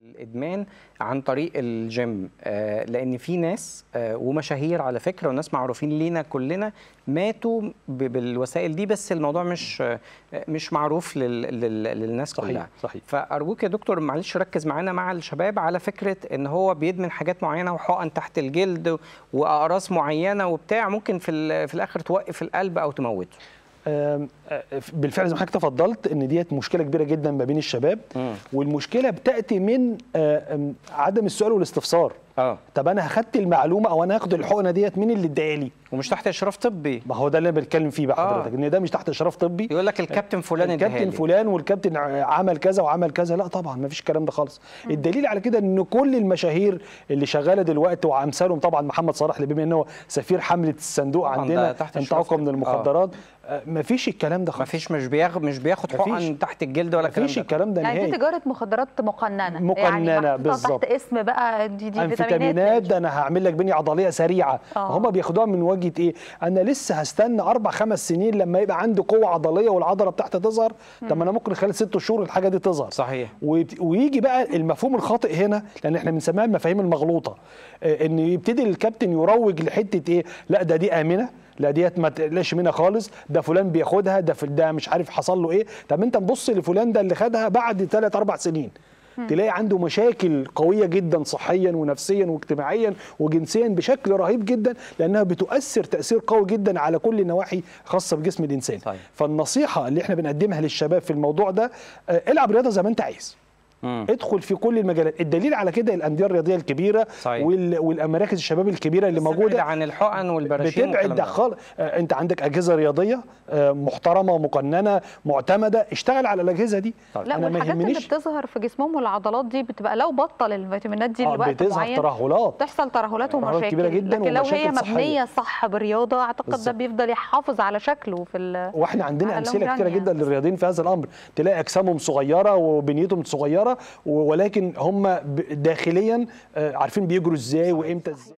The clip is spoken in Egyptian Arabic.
الادمان عن طريق الجيم آه، لان في ناس آه، ومشاهير على فكره وناس معروفين لينا كلنا ماتوا ب- بالوسائل دي بس الموضوع مش آه، مش معروف لل- لل- للناس صحيح، كلها صحيح. فارجوك يا دكتور معلش ركز معانا مع الشباب على فكره ان هو بيدمن حاجات معينه وحقن تحت الجلد واقراص معينه وبتاع ممكن في ال- في الاخر توقف القلب او تموته آم، آه، بالفعل زي ما حضرتك تفضلت ان ديت مشكله كبيره جدا ما بين الشباب مم. والمشكله بتاتي من آه، آم، عدم السؤال والاستفسار اه طب انا اخدت المعلومه او انا هاخد الحقنه ديت مين اللي اداها لي ومش تحت اشراف طبي ما هو ده اللي انا بتكلم فيه بقى آه. حضرتك ان ده مش تحت اشراف طبي يقول لك الكابتن فلان اداها الكابتن لي. فلان والكابتن ع- عمل كذا وعمل كذا لا طبعا ما فيش الكلام ده خالص الدليل على كده ان كل المشاهير اللي شغاله دلوقتي وامثالهم طبعا محمد صلاح اللي بما انه سفير حمله الصندوق طبعاً ده عندنا تحت انتعاقه إشراف من طبي. المخدرات آه. ما فيش الكلام ده خالص مفيش مش بياخد مش بياخد مفيش. حقن تحت الجلد ولا ما الكلام فيش ده الكلام ده يعني نهائي دي تجاره مخدرات مقننه مقننة يعني محطوطة بالظبط. تحت اسم بقى دي دي انفيتامينات ده انا هعمل لك بنيه عضليه سريعه آه. هم بياخدوها من وجهه ايه انا لسه هستنى اربع خمس سنين لما يبقى عندي قوه عضليه والعضله بتاعتي تظهر طب ما انا ممكن خلال ست شهور الحاجه دي تظهر صحيح. ويبت- ويجي بقى المفهوم الخاطئ هنا لان احنا بنسميها المفاهيم المغلوطه آه، ان يبتدي الكابتن يروج لحته ايه لا ده دي امنه لا ديت ما تقلقش منها خالص ده فلان بياخدها ده فل- ده مش عارف حصل له ايه طب انت نبص لفلان ده اللي خدها بعد ثلاث اربع سنين تلاقي عنده مشاكل قويه جدا صحيا ونفسيا واجتماعيا وجنسيا بشكل رهيب جدا لانها بتؤثر تاثير قوي جدا على كل النواحي خاصه بجسم الانسان صحيح. فالنصيحه اللي احنا بنقدمها للشباب في الموضوع ده آه، العب رياضه زي ما انت عايز مم. ادخل في كل المجالات الدليل على كده الانديه الرياضيه الكبيره صحيح. وال... والمراكز الشباب الكبيره اللي بس ابعد موجوده عن الحقن والبراشيم والكلام بتبعد ده. خالص آه، انت عندك اجهزه رياضيه آه، محترمه مقننه معتمده اشتغل على الاجهزه دي طيب. لا انا ما والحاجات اللي يهمنيش بتظهر في جسمهم والعضلات دي بتبقى لو بطل الفيتامينات دي آه، لوقت بتظهر معين ترهلات تحصل ترهلات ترهلات ومشاكل كبيرة جداً لكن لو هي ومشاكل صحية. مبنيه صح بالرياضه اعتقد ده بالظبط. بيفضل يحافظ على شكله في ال- واحنا عندنا على امثله لونج كتيره ران جدا يعني. للرياضيين في هذا الامر تلاقي اجسامهم صغيره وبنيتهم صغيره ولكن هم ب- داخليا آه، عارفين بيجروا ازاي وامتى ازاي